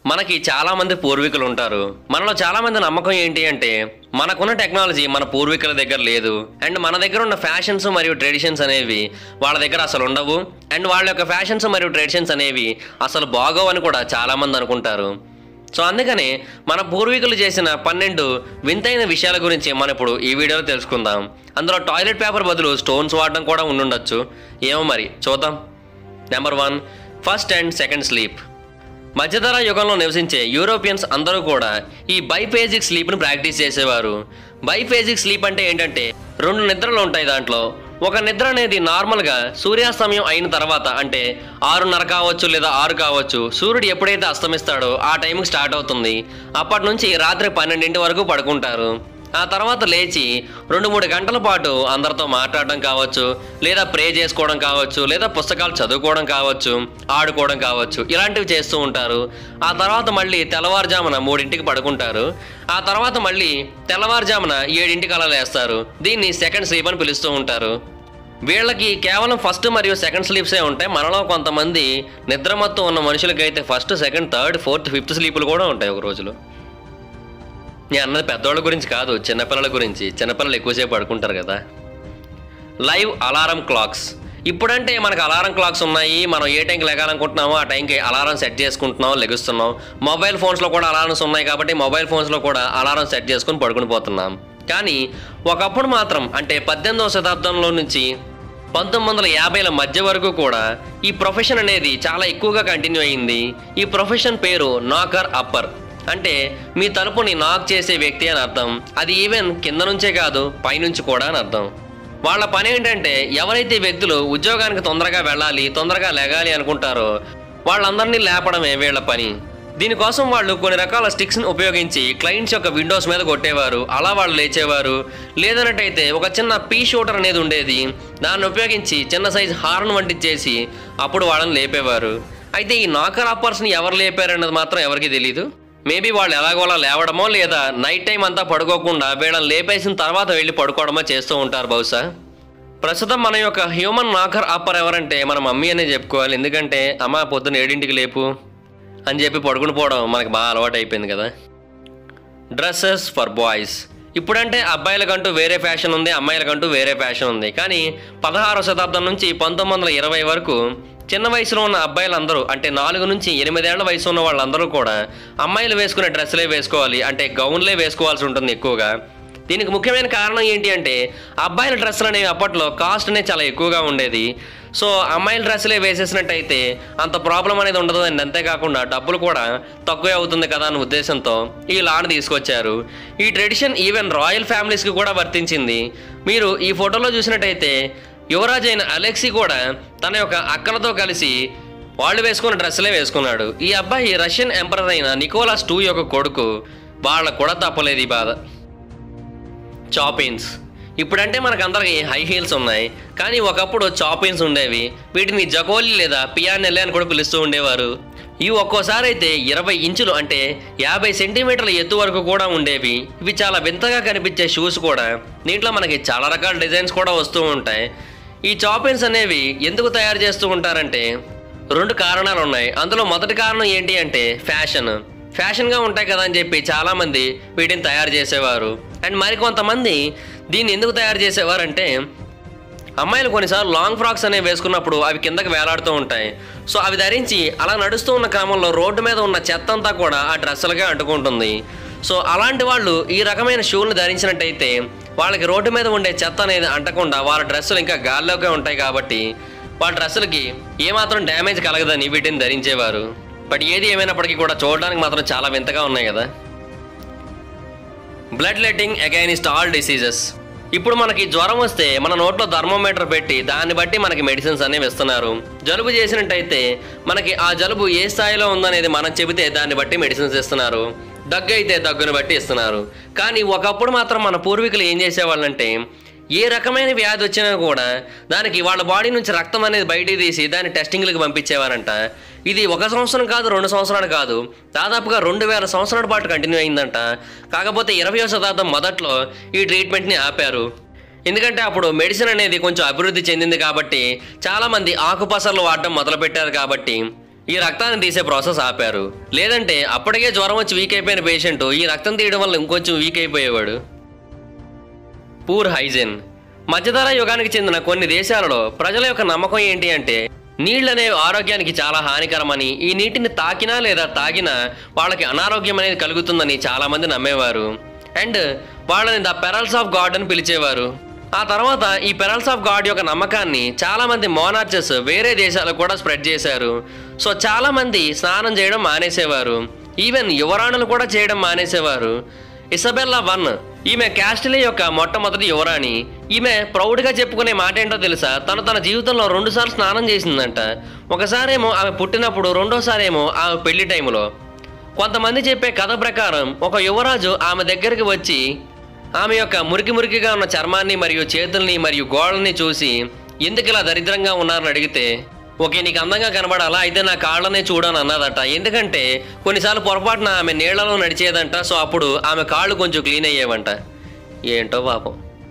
మనకి చాలా మంది పూర్వీకులు ఉంటారు మనలో చాలా మంది నమ్మకం ఏంటి అంటే మనకున్న టెక్నాలజీ మన పూర్వీకుల దగ్గర లేదు అండ్ మన దగ్గర ఉన్న ఫ్యాషన్స్ మరియు ట్రెడిషన్స్ అనేవి వాళ్ళ దగ్గర అసలు ఉండవు అండ్ వాళ్ళ యొక్క ఫ్యాషన్స్ మరియు ట్రెడిషన్స్ అనేవి అసలు బాగోవని కూడా చాలా మంది అనుకుంటారు సో అందుకనే మన పూర్వీకులు చేసిన పన్నెండు వింతైన విషయాల గురించి మనం ఇప్పుడు ఈ వీడియోలో తెలుసుకుందాం అందులో టాయిలెట్ పేపర్ బదులు స్టోన్స్ వాడడం కూడా ఉండుండొచ్చు ఏమో మరి చూద్దాం number one first and second sleep మధ్యధర యుగంలో నివసించే యూరోపియన్స్ అందరూ కూడా ఈ బైఫేజిక్ స్లీప్ను ప్రాక్టీస్ చేసేవారు బైఫేజిక్ స్లీప్ అంటే ఏంటంటే రెండు నిద్రలు ఉంటాయి దాంట్లో ఒక నిద్ర అనేది నార్మల్గా సూర్యాస్తమయం అయిన తర్వాత అంటే ఆరున్నర కావచ్చు లేదా ఆరు కావచ్చు సూర్యుడు ఎప్పుడైతే అస్తమిస్తాడో ఆ టైంకి స్టార్ట్ అవుతుంది అప్పటి నుంచి రాత్రి పన్నెండింటి వరకు పడుకుంటారు ఆ తర్వాత లేచి రెండు మూడు గంటల పాటు అందరితో మాట్లాడడం కావచ్చు లేదా ప్రే చేసుకోవడం కావచ్చు లేదా పుస్తకాలు చదువుకోవడం కావచ్చు ఆడుకోవడం కావచ్చు ఇలాంటివి చేస్తూ ఉంటారు ఆ తర్వాత మళ్ళీ తెల్లవారుజామున మూడింటికి పడుకుంటారు ఆ తర్వాత మళ్ళీ తెల్లవారుజామున ఏడింటికి అలా లేస్తారు దీన్ని సెకండ్ స్లీప్ అని పిలుస్తూ ఉంటారు వీళ్ళకి కేవలం ఫస్ట్ మరియు సెకండ్ స్లీప్సే ఉంటాయి మనలో కొంతమంది నిద్రమత్తు ఉన్న మనుషులకైతే first second third fourth fifth స్లీపులు కూడా ఉంటాయి ఒక రోజులో నేను అన్నది పెద్దవాళ్ళ గురించి కాదు చిన్నపిల్లల గురించి చిన్నపిల్లలు ఎక్కువసేపు పడుకుంటారు కదా లైవ్ అలారం క్లాక్స్ ఇప్పుడంటే మనకు అలారం క్లాక్స్ ఉన్నాయి మనం ఏ టైంకి లెగాలనుకుంటున్నామో ఆ టైంకి అలారం సెట్ చేసుకుంటున్నాం లెగుస్తున్నాం మొబైల్ ఫోన్స్లో కూడా అలారమ్స్ ఉన్నాయి కాబట్టి మొబైల్ ఫోన్స్లో కూడా అలారం సెట్ చేసుకుని పడుకుని పోతున్నాం కానీ ఒకప్పుడు మాత్రం అంటే పద్దెనిమిదవ శతాబ్దంలో నుంచి పంతొమ్మిది వందల యాభైల మధ్య వరకు కూడా ఈ ప్రొఫెషన్ అనేది చాలా ఎక్కువగా కంటిన్యూ అయింది ఈ ప్రొఫెషన్ పేరు నాకర్ అప్పర్ అంటే మీ తలుపుని నాక్ చేసే వ్యక్తి అని అర్థం అది ఈవెన్ కింద నుంచే కాదు పైనుంచి కూడా అని అర్థం వాళ్ళ పని ఏంటంటే ఎవరైతే వ్యక్తులు ఉద్యోగానికి తొందరగా వెళ్ళాలి తొందరగా లెగాలి అనుకుంటారో వాళ్ళందరినీ లేపడమే వీళ్ళ పని దీనికోసం వాళ్ళు కొన్ని రకాల స్టిక్స్ని ఉపయోగించి క్లయింట్స్ యొక్క విండోస్ మీద కొట్టేవారు అలా వాళ్ళు లేచేవారు లేదన్నట్టయితే ఒక చిన్న పీ షూటర్ అనేది ఉండేది దాన్ని ఉపయోగించి చిన్న సైజ్ హార్న్ వంటి చేసి అప్పుడు వాళ్ళని లేపేవారు అయితే ఈ నాకర్ అప్పర్స్ని ఎవరు లేపారన్నది మాత్రం ఎవరికి తెలియదు మేబీ వాళ్ళు ఎలాగోలా లేవడమో లేదా నైట్ టైం అంతా పడుకోకుండా వీళ్ళని లేపేసిన తర్వాత వెళ్ళి పడుకోవడమో చేస్తూ ఉంటారు బహుశా ప్రస్తుతం మన యొక్క హ్యూమన్ నాకర్ అప్పర్ ఎవరంటే మన మమ్మీ అనే చెప్పుకోవాలి ఎందుకంటే అమ్మ పొద్దున్న ఏడింటికి లేపు అని చెప్పి పడుకుని పోవడం మనకు బాగా అలవాటు అయిపోయింది కదా డ్రెస్సెస్ ఫర్ బాయ్స్ ఇప్పుడంటే అబ్బాయిలకంటూ వేరే ఫ్యాషన్ ఉంది అమ్మాయిలకంటూ వేరే ఫ్యాషన్ ఉంది కానీ పదహారవ శతాబ్దం నుంచి పంతొమ్మిది వందల ఇరవై వరకు చిన్న వయసులో ఉన్న అబ్బాయిలందరూ అంటే నాలుగు నుంచి ఎనిమిదేళ్ల వయసు ఉన్న వాళ్ళందరూ కూడా అమ్మాయిలు వేసుకునే డ్రెస్సులే వేసుకోవాలి అంటే గౌన్లే వేసుకోవాల్సి ఉంటుంది ఎక్కువగా దీనికి ముఖ్యమైన కారణం ఏంటి అంటే అబ్బాయిల డ్రెస్సులు అనేవి అప్పట్లో కాస్ట్ అనేది చాలా ఎక్కువగా ఉండేది సో అమ్మాయిల డ్రెస్సులే వేసేసినట్టయితే అంత ప్రాబ్లం అనేది ఉండదు అండ్ అంతేకాకుండా డబ్బులు కూడా తక్కువే అవుతుంది కదా అనే ఉద్దేశంతో ఈ లాను తీసుకొచ్చారు ఈ ట్రెడిషన్ ఈవెన్ రాయల్ ఫ్యామిలీస్కి కూడా వర్తించింది మీరు ఈ ఫోటోలో చూసినట్టయితే యువరాజు అయిన అలెక్సీ కూడా తన యొక్క అక్కలతో కలిసి వాళ్ళు వేసుకున్న డ్రెస్సులే వేసుకున్నాడు ఈ అబ్బాయి రష్యన్ ఎంపరర్ అయిన నికోలాస్ టూ యొక్క కొడుకు వాళ్ళకు కూడా తప్పలేదు ఈ బాధ చాపిన్స్ ఇప్పుడంటే మనకందరికి హై హీల్స్ ఉన్నాయి కానీ ఒకప్పుడు చాపిన్స్ ఉండేవి వీటిని జకోలి లేదా పియానెల్లే అని కూడా పిలుస్తూ ఉండేవారు ఇవి ఒక్కోసారి అయితే ఇరవై ఇంచులు అంటే యాభై సెంటీమీటర్ల ఎత్తు వరకు కూడా ఉండేవి ఇవి చాలా వింతగా కనిపించే షూస్ కూడా దీంట్లో మనకి చాలా రకాల డిజైన్స్ కూడా వస్తూ ఉంటాయి ఈ చాపిన్స్ అనేవి ఎందుకు తయారు చేస్తూ ఉంటారంటే రెండు కారణాలు ఉన్నాయి అందులో మొదటి కారణం ఏంటి అంటే ఫ్యాషన్ ఫ్యాషన్గా ఉంటాయి కదా అని చెప్పి చాలామంది వీటిని తయారు చేసేవారు అండ్ మరికొంతమంది దీన్ని ఎందుకు తయారు చేసేవారంటే అమ్మాయిలు కొన్నిసార్లు లాంగ్ ఫ్రాక్స్ అనేవి వేసుకున్నప్పుడు అవి కిందకి వేలాడుతూ ఉంటాయి సో అవి ధరించి అలా నడుస్తూ ఉన్న క్రమంలో రోడ్డు మీద ఉన్న చెత్త అంతా కూడా ఆ డ్రెస్సులకే అంటుకుంటుంది సో అలాంటి వాళ్ళు ఈ రకమైన షూలను ధరించినట్టయితే వాళ్ళకి రోడ్డు మీద ఉండే చెత్త అనేది అంటకుండా వాళ్ళ డ్రెస్సులు ఇంకా గాల్లోకే ఉంటాయి కాబట్టి వాళ్ళ డ్రెస్సులకి ఏమాత్రం డ్యామేజ్ కలగదని వీటిని ధరించేవారు బట్ ఏది ఏమైనప్పటికీ కూడా చూడడానికి మాత్రం చాలా వింతగా ఉన్నాయి కదా blood letting against all diseases ఇప్పుడు మనకి జ్వరం వస్తే మన నోట్లో థర్మోమీటర్ పెట్టి దాన్ని బట్టి మనకి మెడిసిన్స్ అనేవి ఇస్తున్నారు జలుబు చేసినట్టయితే మనకి ఆ జలుబు ఏ స్థాయిలో ఉందనేది మనం చెబితే దాన్ని బట్టి మెడిసిన్స్ ఇస్తున్నారు దగ్గు అయితే దగ్గుని బట్టి ఇస్తున్నారు కానీ ఒకప్పుడు మాత్రం మన పూర్వీకులు ఏం చేసేవాళ్ళంటే ఏ రకమైన వ్యాధి వచ్చినా కూడా దానికి వాళ్ళ బాడీ నుంచి రక్తం అనేది బయటికి తీసి దాన్ని టెస్టింగ్లకు పంపించేవారంట ఇది ఒక సంవత్సరం కాదు రెండు సంవత్సరాలు కాదు దాదాపుగా రెండు వేల సంవత్సరాల పాటు కంటిన్యూ అయిందంట కాకపోతే ఇరవయో శతాబ్దం మొదట్లో ఈ ట్రీట్మెంట్ని ఆపారు ఎందుకంటే అప్పుడు మెడిసిన్ అనేది కొంచెం అభివృద్ధి చెందింది కాబట్టి చాలామంది ఆకుపసర్లు వాడటం మొదలుపెట్టారు కాబట్టి ఈ రక్తాన్ని తీసే ప్రాసెస్ ఆపారు లేదంటే అప్పటికే జ్వరం వచ్చి వీక్ అయిపోయిన పేషెంట్ ఈ రక్తం తీయడం వల్ల ఇంకొంచెం వీక్ అయిపోయేవాడు పూర్ హైజీన్ మధ్యధర యుగానికి చెందిన కొన్ని దేశాలలో ప్రజల యొక్క నమ్మకం ఏంటి అంటే నీళ్ళనేవి ఆరోగ్యానికి చాలా హానికరమని ఈ నీటిని తాకినా లేదా తాగినా వాళ్ళకి అనారోగ్యం అనేది కలుగుతుందని చాలా మంది నమ్మేవారు అండ్ వాళ్ళని ద పెరల్స్ ఆఫ్ గాడ్ అని పిలిచేవారు ఆ తర్వాత ఈ పెరల్స్ ఆఫ్ గాడ్ యొక్క నమ్మకాన్ని చాలా మంది మోనార్చస్ వేరే దేశాలకు కూడా స్ప్రెడ్ చేశారు సో చాలా మంది స్నానం చేయడం మానేసేవారు ఈవెన్ యువరాణులు కూడా చేయడం మానేసేవారు ఇసబెల్లా వన్ ఈమె క్యాస్టిలీ యొక్క మొట్టమొదటి యువరాణి ఈమె ప్రౌడ్గా చెప్పుకునే మాట ఏంటో తెలుసా తను తన జీవితంలో రెండుసార్లు స్నానం చేసిందంట ఒకసారేమో ఆమె పుట్టినప్పుడు రెండోసారేమో ఆమె పెళ్లి టైంలో కొంతమంది చెప్పే కథ ప్రకారం ఒక యువరాజు ఆమె దగ్గరికి వచ్చి ఆమె యొక్క మురికి మురికిగా ఉన్న చర్మాన్ని మరియు చేతుల్ని మరియు గోడల్ని చూసి ఎందుకు ఇలా దరిద్రంగా ఉన్నారని అడిగితే ఓకే నీకు అందంగా కనబడాలా అయితే నా కాళ్ళనే చూడని అన్నదట ఎందుకంటే కొన్నిసార్లు పొరపాటున ఆమె నీళ్లలో నడిచేదంట సో అప్పుడు ఆమె కాళ్ళు కొంచెం క్లీన్ అయ్యేవంట ఏంటో పాపం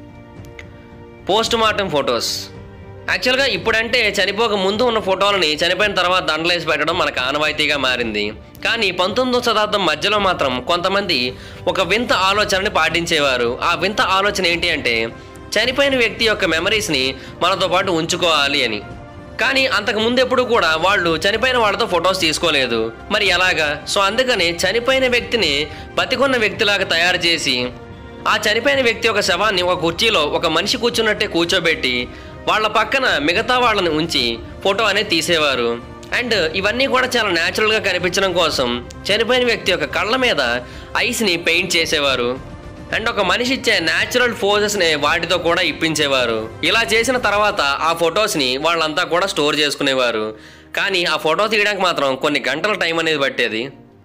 పోస్ట్ మార్టం ఫొటోస్ యాక్చువల్గా ఇప్పుడంటే చనిపోక ముందు ఉన్న ఫోటోలని చనిపోయిన తర్వాత దండలేసి పెట్టడం మనకు ఆనవాయితీగా మారింది కానీ పంతొమ్మిదవ శతాబ్దం మధ్యలో మాత్రం కొంతమంది ఒక వింత ఆలోచనని పాటించేవారు ఆ వింత ఆలోచన ఏంటి అంటే చనిపోయిన వ్యక్తి యొక్క మెమరీస్ని మనతో పాటు ఉంచుకోవాలి అని కానీ అంతకు ముందు ఎప్పుడు కూడా వాళ్ళు చనిపోయిన వాళ్ళతో ఫొటోస్ తీసుకోలేదు మరి ఎలాగా సో అందుకని చనిపోయిన వ్యక్తిని బతికున్న వ్యక్తిలాగా తయారు చేసి ఆ చనిపోయిన వ్యక్తి యొక్క శవాన్ని ఒక కుర్చీలో ఒక మనిషి కూర్చున్నట్టే కూర్చోబెట్టి వాళ్ళ పక్కన మిగతా వాళ్ళని ఉంచి ఫోటో అనేది తీసేవారు అండ్ ఇవన్నీ కూడా చాలా న్యాచురల్గా కనిపించడం కోసం చనిపోయిన వ్యక్తి యొక్క కళ్ళ మీద ఐస్ని పెయింట్ చేసేవారు అండ్ ఒక మనిషి ఇచ్చే న్యాచురల్ ఫోజెస్ని వాటితో కూడా ఇప్పించేవారు ఇలా చేసిన తర్వాత ఆ ఫొటోస్ని వాళ్ళంతా కూడా స్టోర్ చేసుకునేవారు కానీ ఆ ఫోటో తీయడానికి మాత్రం కొన్ని గంటల టైం అనేది పట్టేది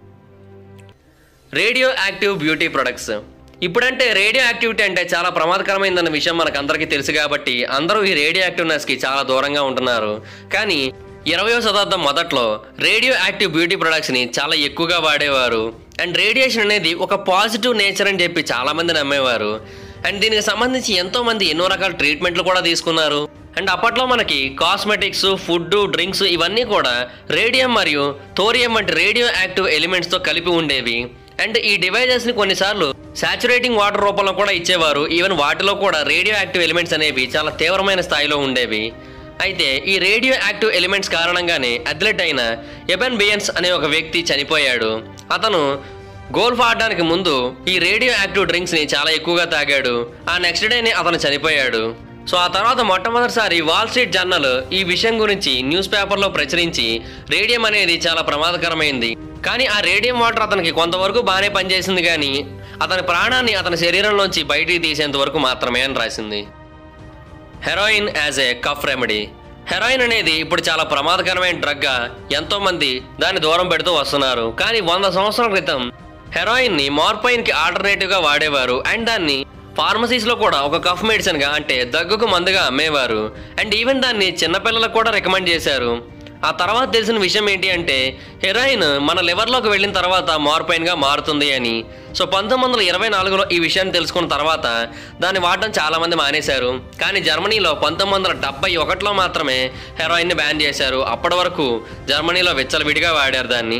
రేడియో యాక్టివ్ బ్యూటీ ప్రొడక్ట్స్ ఇప్పుడంటే రేడియో యాక్టివిటీ అంటే చాలా ప్రమాదకరమైందన్న విషయం మనకు అందరికీ తెలుసు కాబట్టి అందరూ ఈ రేడియో యాక్టివ్నెస్కి చాలా దూరంగా ఉంటున్నారు కానీ ఇరవయో శతాబ్దం మొదట్లో రేడియో యాక్టివ్ బ్యూటీ ప్రొడక్ట్స్ని చాలా ఎక్కువగా వాడేవారు అండ్ రేడియేషన్ అనేది ఒక పాజిటివ్ నేచర్ అని చెప్పి చాలామంది నమ్మేవారు అండ్ దీనికి సంబంధించి ఎంతోమంది ఎన్నో రకాల ట్రీట్మెంట్లు కూడా తీసుకున్నారు అండ్ అప్పట్లో మనకి కాస్మెటిక్స్ ఫుడ్ డ్రింక్స్ ఇవన్నీ కూడా రేడియం మరియు థోరియం వంటి రేడియో యాక్టివ్ ఎలిమెంట్స్తో కలిపి ఉండేవి అండ్ ఈ డివైజెస్ని కొన్నిసార్లు సాచురేటింగ్ వాటర్ రూపంలో కూడా ఇచ్చేవారు ఈవెన్ వాటిలో కూడా రేడియో యాక్టివ్ ఎలిమెంట్స్ అనేవి చాలా తీవ్రమైన స్థాయిలో ఉండేవి అయితే ఈ రేడియో యాక్టివ్ ఎలిమెంట్స్ కారణంగానే అథ్లెట్ అయిన ఎబెన్ బియన్స్ అనే ఒక వ్యక్తి చనిపోయాడు అతను గోల్ఫ్ ఆడడానికి ముందు ఈ రేడియో యాక్టివ్ డ్రింక్స్ని చాలా ఎక్కువగా తాగాడు ఆ నెక్స్ట్ డేనే అతను చనిపోయాడు సో ఆ తర్వాత మొట్టమొదటిసారి వాల్ స్ట్రీట్ జర్నల్ ఈ విషయం గురించి న్యూస్ పేపర్లో ప్రచురించి రేడియం అనేది చాలా ప్రమాదకరమైంది కానీ ఆ రేడియం వాటర్ అతనికి కొంతవరకు బాగానే పనిచేసింది కానీ అతని ప్రాణాన్ని అతని శరీరంలోంచి బయటికి తీసేంత వరకు మాత్రమే అని రాసింది heroin as a cough remedy heroin అనేది ఇప్పుడు చాలా ప్రమాదకరమైన డ్రగ్గా ఎంతో మంది దాన్ని దూరం పెడుతూ వస్తున్నారు కానీ వంద సంవత్సరాల క్రితం హెరాయిన్ని మార్పైన్కి ఆల్టర్నేటివ్గా వాడేవారు అండ్ దాన్ని ఫార్మసీస్లో కూడా ఒక కఫ్ మెడిసిన్గా అంటే దగ్గుకు మందుగా అమ్మేవారు అండ్ ఈవెన్ దాన్ని చిన్నపిల్లలకు కూడా రికమెండ్ చేశారు ఆ తర్వాత తెలిసిన విషయం ఏంటి అంటే హెరాయిన్ మన లివర్లోకి వెళ్ళిన తర్వాత మార్పైన్గా మారుతుంది అని సో పంతొమ్మిది వందల ఇరవై నాలుగులో ఈ విషయాన్ని తెలుసుకున్న తర్వాత దాన్ని వాడడం చాలామంది మానేశారు కానీ జర్మనీలో పంతొమ్మిది వందల డెబ్బై ఒకటిలో మాత్రమే హెరాయిన్ని బ్యాన్ చేశారు అప్పటి వరకు జర్మనీలో విచ్చలవిడిగా వాడారు దాన్ని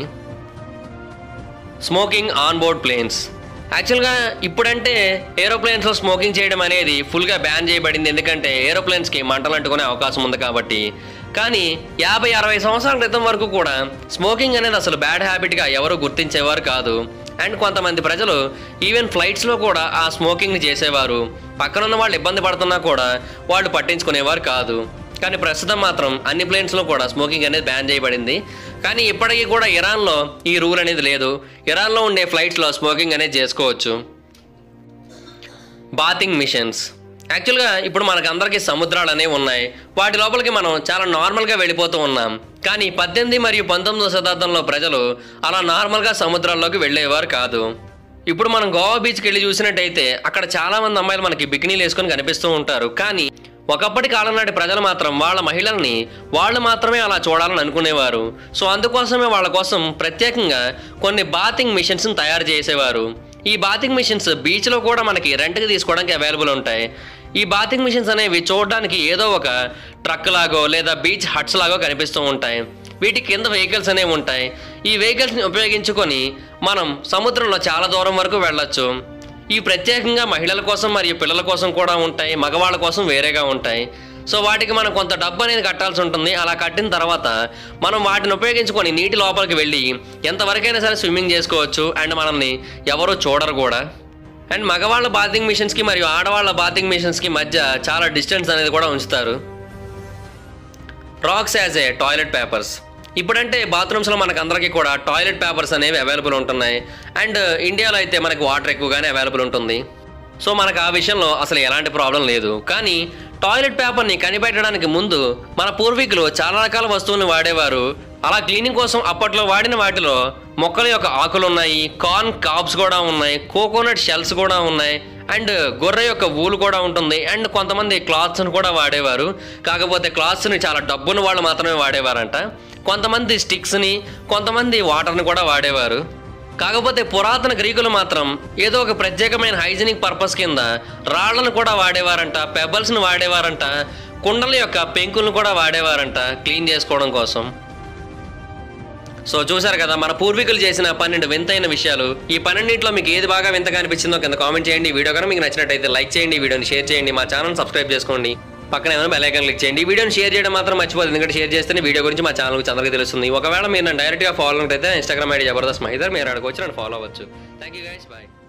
స్మోకింగ్ ఆన్ బోర్డ్ ప్లేన్స్ యాక్చువల్గా ఇప్పుడంటే ఏరోప్లేన్స్లో స్మోకింగ్ చేయడం అనేది ఫుల్గా బ్యాన్ చేయబడింది ఎందుకంటే ఏరోప్లేన్స్కి మంటలు అంటుకునే అవకాశం ఉంది కాబట్టి కానీ యాభై అరవై సంవత్సరాల క్రితం వరకు కూడా స్మోకింగ్ అనేది అసలు బ్యాడ్ హ్యాబిట్గా ఎవరు గుర్తించేవారు కాదు అండ్ కొంతమంది ప్రజలు ఈవెన్ ఫ్లైట్స్లో కూడా ఆ స్మోకింగ్ని చేసేవారు పక్కనున్న వాళ్ళు ఇబ్బంది పడుతున్నా కూడా వాళ్ళు పట్టించుకునేవారు కాదు కానీ ప్రస్తుతం మాత్రం అన్ని ప్లేన్స్లో కూడా స్మోకింగ్ అనేది బ్యాన్ చేయబడింది కానీ ఇప్పటికీ కూడా ఇరాన్లో ఈ రూల్ అనేది లేదు ఇరాన్లో ఉండే ఫ్లైట్స్లో స్మోకింగ్ అనేది చేసుకోవచ్చు బాతింగ్ మిషన్స్ యాక్చువల్గా ఇప్పుడు మనకు అందరికీ సముద్రాలు అనేవి ఉన్నాయి వాటి లోపలికి మనం చాలా నార్మల్గా వెళ్ళిపోతూ ఉన్నాం కానీ పద్దెనిమిది మరియు పంతొమ్మిదవ శతాబ్దంలో ప్రజలు అలా నార్మల్గా సముద్రాల్లోకి వెళ్ళేవారు కాదు ఇప్పుడు మనం గోవా బీచ్కి వెళ్ళి చూసినట్టయితే అక్కడ చాలా మంది అమ్మాయిలు మనకి బికినీలు వేసుకొని కనిపిస్తూ ఉంటారు కానీ ఒకప్పటి కాలం నాటి ప్రజలు మాత్రం వాళ్ళ మహిళల్ని వాళ్ళు మాత్రమే అలా చూడాలని అనుకునేవారు సో అందుకోసమే వాళ్ళ కోసం ప్రత్యేకంగా కొన్ని బాతింగ్ మిషన్స్ని తయారు చేసేవారు ఈ బాతింగ్ మిషన్స్ బీచ్లో కూడా మనకి రెంట్కి తీసుకోవడానికి అవైలబుల్ ఉంటాయి ఈ బాతింగ్ మిషన్స్ అనేవి చూడడానికి ఏదో ఒక ట్రక్ లాగో లేదా బీచ్ హట్స్ లాగో కనిపిస్తూ ఉంటాయి వీటి కింద వెహికల్స్ అనేవి ఉంటాయి ఈ వెహికల్స్ని ఉపయోగించుకొని మనం సముద్రంలో చాలా దూరం వరకు వెళ్ళొచ్చు ఈ ప్రత్యేకంగా మహిళల కోసం మరియు పిల్లల కోసం కూడా ఉంటాయి మగవాళ్ళ కోసం వేరేగా ఉంటాయి సో వాటికి మనం కొంత డబ్బు అనేది కట్టాల్సి ఉంటుంది అలా కట్టిన తర్వాత మనం వాటిని ఉపయోగించుకొని నీటి లోపలికి వెళ్ళి ఎంతవరకైనా సరే స్విమ్మింగ్ చేసుకోవచ్చు అండ్ మనల్ని ఎవరు చూడరు కూడా అండ్ మగవాళ్ళ బాతింగ్ మిషన్స్కి మరియు ఆడవాళ్ళ బాతింగ్ మిషన్స్కి మధ్య చాలా డిస్టెన్స్ అనేది కూడా ఉంచుతారు rocks as a toilet papers ఇప్పుడంటే బాత్రూమ్స్లో మనకు అందరికీ కూడా టాయిలెట్ పేపర్స్ అనేవి అవైలబుల్ ఉంటున్నాయి అండ్ ఇండియాలో అయితే మనకి వాటర్ ఎక్కువగానే అవైలబుల్ ఉంటుంది సో మనకు ఆ విషయంలో అసలు ఎలాంటి ప్రాబ్లం లేదు కానీ టాయిలెట్ పేపర్ని కనిపెట్టడానికి ముందు మన పూర్వీకులు చాలా రకాల వస్తువులను వాడేవారు అలా క్లీనింగ్ కోసం అప్పట్లో వాడిన వాటిలో మొక్కల యొక్క ఆకులు ఉన్నాయి కార్న్ కాప్స్ కూడా ఉన్నాయి కోకోనట్ షెల్స్ కూడా ఉన్నాయి అండ్ గొర్రె యొక్క ఊలు కూడా ఉంటుంది అండ్ కొంతమంది క్లాత్స్ని కూడా వాడేవారు కాకపోతే క్లాత్స్ని చాలా డబ్బును వాళ్ళు మాత్రమే వాడేవారంట కొంతమంది స్టిక్స్ని కొంతమంది వాటర్ని కూడా వాడేవారు కాకపోతే పురాతన గ్రీకులు మాత్రం ఏదో ఒక ప్రత్యేకమైన హైజీనిక్ పర్పస్ కింద రాళ్లను కూడా వాడేవారంట పెబల్స్ని వాడేవారంట కుండల యొక్క పెంకులను కూడా వాడేవారంట క్లీన్ చేసుకోవడం కోసం సో చూసారు కదా మన పూర్వీకులు చేసిన పన్నెండు వింతైన విషయాలు ఈ పన్నెండింటిలో మీకు ఏది బాగా వింతగా అనిపించిందో కింద కామెంట్ చేయండి ఈ వీడియో కనుక మీకు నచ్చినట్టయితే లైక్ చేయండి ఈ వీడియోని షేర్ చేయండి మా ఛానల్ సబ్స్క్రైబ్ చేసుకోండి పక్కన ఏమైనా బెల్ ఐకాన్ క్లిక్ చేయండి ఈ వీడియోని షేర్ చేయడం మాత్రం మర్చిపోదు ఎందుకంటే షేర్ చేస్తేనే వీడియో గురించి మా ఛానల్ గురించి అందరికీ తెలుస్తుంది ఒకవేళ మీరు నన్ను డైరెక్ట్గా ఫాలో అయితే ఇన్స్టాగ్రామ్ ఐడి జబర్దస్త్ మహిదర్ మీరు అడగవచ్చు నన్ను ఫాలో అవ్వచ్చు థ్యాంక్ యూ గైస్ బాయ్